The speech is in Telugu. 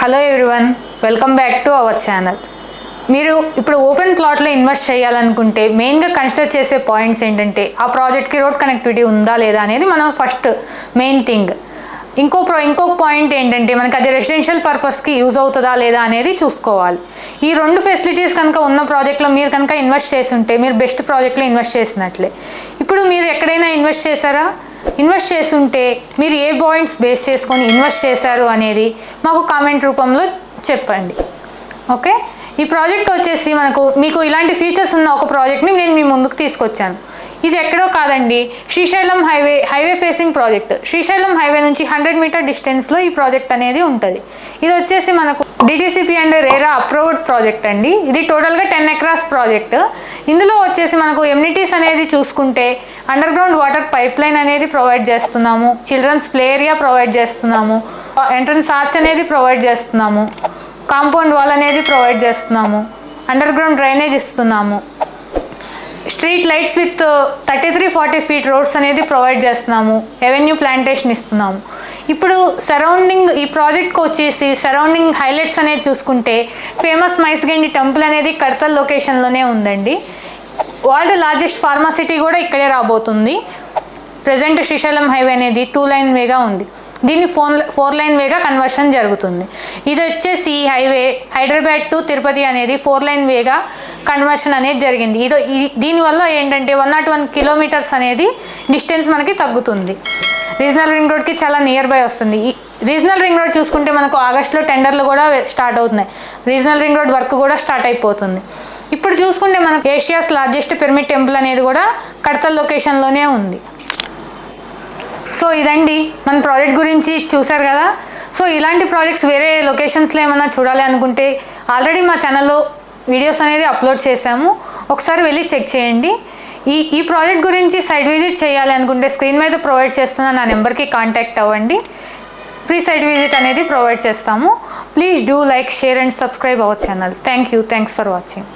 hello everyone welcome back to our channel మీరు ఇప్పుడు ఓపెన్ ప్లాట్లో ఇన్వెస్ట్ చేయాలనుకుంటే మెయిన్గా కన్సిడర్ చేసే పాయింట్స్ ఏంటంటే ఆ ప్రాజెక్ట్కి రోడ్ కనెక్టివిటీ ఉందా లేదా అనేది మనం ఫస్ట్ మెయిన్ థింగ్ ఇంకో ప్రో ఇంకొక పాయింట్ ఏంటంటే మనకి అది రెసిడెన్షియల్ పర్పస్కి యూజ్ అవుతుందా లేదా అనేది చూసుకోవాలి ఈ రెండు ఫెసిలిటీస్ కనుక ఉన్న ప్రాజెక్ట్లో మీరు కనుక ఇన్వెస్ట్ చేసి ఉంటే మీరు బెస్ట్ ప్రాజెక్ట్లో ఇన్వెస్ట్ చేసినట్లే ఇప్పుడు మీరు ఎక్కడైనా ఇన్వెస్ట్ చేశారా ఇన్వెస్ట్ చేస్తుంటే మీరు ఏ పాయింట్స్ బేస్ చేసుకొని ఇన్వెస్ట్ చేశారు అనేది మాకు కామెంట్ రూపంలో చెప్పండి ఓకే ఈ ప్రాజెక్ట్ వచ్చేసి మనకు మీకు ఇలాంటి ఫీచర్స్ ఉన్న ఒక ప్రాజెక్ట్ని నేను మీ ముందుకు తీసుకొచ్చాను ఇది ఎక్కడో కాదండి Srisailam highway highway facing project Srisailam highway నుంచి హండ్రెడ్ మీటర్ డిస్టెన్స్లో ఈ ప్రాజెక్ట్ అనేది ఉంటుంది ఇది వచ్చేసి మనకు DTCP and RERA approved project అండి ఇది టోటల్గా టెన్ ఎకరాస్ ప్రాజెక్ట్ ఇందులో వచ్చేసి మనకు ఎమ్యూనిటీస్ అనేది చూసుకుంటే underground water pipeline అనేది ప్రొవైడ్ చేస్తున్నాము చిల్డ్రన్స్ ప్లే ఏరియా ప్రొవైడ్ చేస్తున్నాము ఎంట్రన్స్ ఆర్చ్ అనేది ప్రొవైడ్ చేస్తున్నాము కాంపౌండ్ వాల్ అనేది ప్రొవైడ్ చేస్తున్నాము అండర్ గ్రౌండ్ డ్రైనేజ్ ఇస్తున్నాము street lights with thirty three forty feet roads అనేది ప్రొవైడ్ చేస్తున్నాము ఎవెన్యూ ప్లాంటేషన్ ఇస్తున్నాము ఇప్పుడు సరౌండింగ్ ఈ ప్రాజెక్ట్కి వచ్చేసి సరౌండింగ్ హైలైట్స్ అనేది చూసుకుంటే ఫేమస్ మైస్గండి టెంపుల్ అనేది కడతల్ లొకేషన్లోనే ఉందండి వరల్డ్ లార్జెస్ట్ ఫార్మాసిటీ కూడా ఇక్కడే రాబోతుంది ప్రజెంట్ శ్రీశైలం హైవే అనేది టూ లైన్ వేగా ఉంది దీన్ని ఫోర్ ఫోర్ లైన్ వేగా కన్వర్షన్ జరుగుతుంది ఇది వచ్చేసి ఈ హైవే హైదరాబాద్ టు తిరుపతి అనేది ఫోర్ లైన్ వేగా కన్వర్షన్ అనేది జరిగింది ఇది ఈ- దీనివల్ల ఏంటంటే వన్ నాట్ వన్ కిలోమీటర్స్ అనేది డిస్టెన్స్ మనకి తగ్గుతుంది రీజనల్ రింగ్ రోడ్కి చాలా నియర్ బై వస్తుంది ఈ రీజనల్ రింగ్ రోడ్ చూసుకుంటే మనకు ఆగస్ట్లో టెండర్లు కూడా స్టార్ట్ అవుతున్నాయి రీజనల్ రింగ్ రోడ్ వర్క్ కూడా స్టార్ట్ అయిపోతుంది ఇప్పుడు చూసుకుంటే మనకు ఏషియాస్ లార్జెస్ట్ పిరమిడ్ టెంపుల్ అనేది కూడా కడతల్ లొకేషన్లోనే ఉంది సో ఇదండి మన ప్రాజెక్ట్ గురించి చూశారు కదా సో ఇలాంటి ప్రాజెక్ట్స్ వేరే లొకేషన్స్లో ఏమైనా చూడాలి అనుకుంటే ఆల్రెడీ మా ఛానల్లో వీడియోస్ అనేది అప్లోడ్ చేశాము ఒకసారి వెళ్ళి చెక్ చేయండి ఈ ఈ ప్రాజెక్ట్ గురించి సైట్ విజిట్ చేయాలి అనుకుంటే స్క్రీన్ మీద ప్రొవైడ్ చేస్తున్న నా నెంబర్కి కాంటాక్ట్ అవ్వండి ఫ్రీ సైట్ విజిట్ అనేది ప్రొవైడ్ చేస్తాము please do like share and subscribe our channel thank you thanks for watching